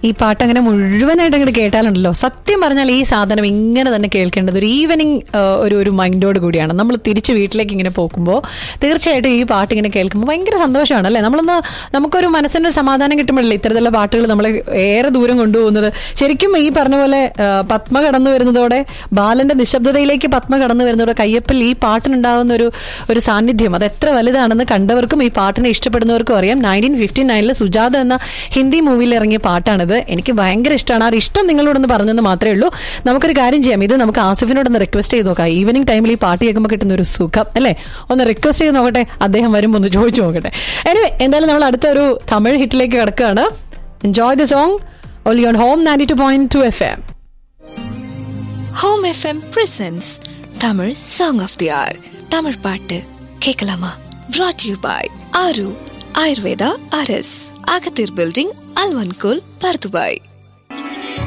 ഈ പാട്ട് അങ്ങനെ മുഴുവനായിട്ട് അങ്ങോട്ട് കേട്ടാലുണ്ടല്ലോ സത്യം പറഞ്ഞാൽ ഈ സാധനം ഇങ്ങനെ തന്നെ കേൾക്കേണ്ടത് ഒരു ഈവനിങ് ഒരു ഒരു മൈൻഡോട് കൂടിയാണ് നമ്മൾ തിരിച്ച് വീട്ടിലേക്ക് ഇങ്ങനെ പോകുമ്പോൾ തീർച്ചയായിട്ടും ഈ പാട്ട് ഇങ്ങനെ കേൾക്കുമ്പോൾ ഭയങ്കര സന്തോഷമാണ് അല്ലേ നമ്മളൊന്ന് നമുക്കൊരു മനസ്സിന് ഒരു സമാധാനം കിട്ടുമ്പോഴല്ലേ ഇത്തരത്തിലുള്ള പാട്ടുകൾ നമ്മളെ ഏറെ ദൂരം കൊണ്ടുപോകുന്നത് ശരിക്കും ഈ പറഞ്ഞ പോലെ ആ, പത്മ കടന്നു വരുന്നതോടെ ബാലന്റെ നിശബ്ദതയിലേക്ക് പത്മ കടന്നു വരുന്നതോടെ കയ്യപ്പിൽ ഈ പാട്ടിനുണ്ടാകുന്ന ഒരു ഒരു സാന്നിധ്യം അത് എത്ര വലുതാണെന്ന് കണ്ടവർക്കും ഈ പാട്ടിനെ ഇഷ്ടപ്പെടുന്നവർക്കും അറിയാം നയൻറ്റീൻ ഫിഫ്റ്റി നയനിൽ സുജാത എന്ന ഹിന്ദി മൂവിയിൽ ഇറങ്ങിയ പാട്ടാണിത് എനിക്ക് ഭയങ്കര ഇഷ്ടമാണ് ആ ഒരു ഇഷ്ടം നിങ്ങളോടൊന്ന് പറഞ്ഞെന്ന് മാത്രമേ ഉള്ളൂ നമുക്കൊരു കാര്യം ചെയ്യാം ഇത് നമുക്ക് ആസിഫിനോടൊന്ന് റിക്വസ്റ്റ് ചെയ്ത് നോക്കാം ഈവനിങ് ടൈമിൽ ഈ പാട്ട് കേൾക്കുമ്പോൾ കിട്ടുന്ന ഒരു സുഖം അല്ലേ ഒന്ന് റിക്വസ്റ്റ് ചെയ്ത് നോക്കട്ടെ അദ്ദേഹം വരുമ്പോൾ ഒന്ന് ചോദിച്ചു നോക്കട്ടെ എനിവേ എന്തായാലും നമ്മൾ അടുത്ത ഒരു തമിഴ് ഹിറ്റിലേക്ക് കിടക്കുകയാണ് enjoy the song only on Home ninety two point two F M Home FM presents Tamil song of the hour Tamil பாட்டு கேட்கலாமா brought you by Aaru Ayurveda அரஸ் அகத்தீர் பில்டிங் அல்வன்கோல் பர்துபாய்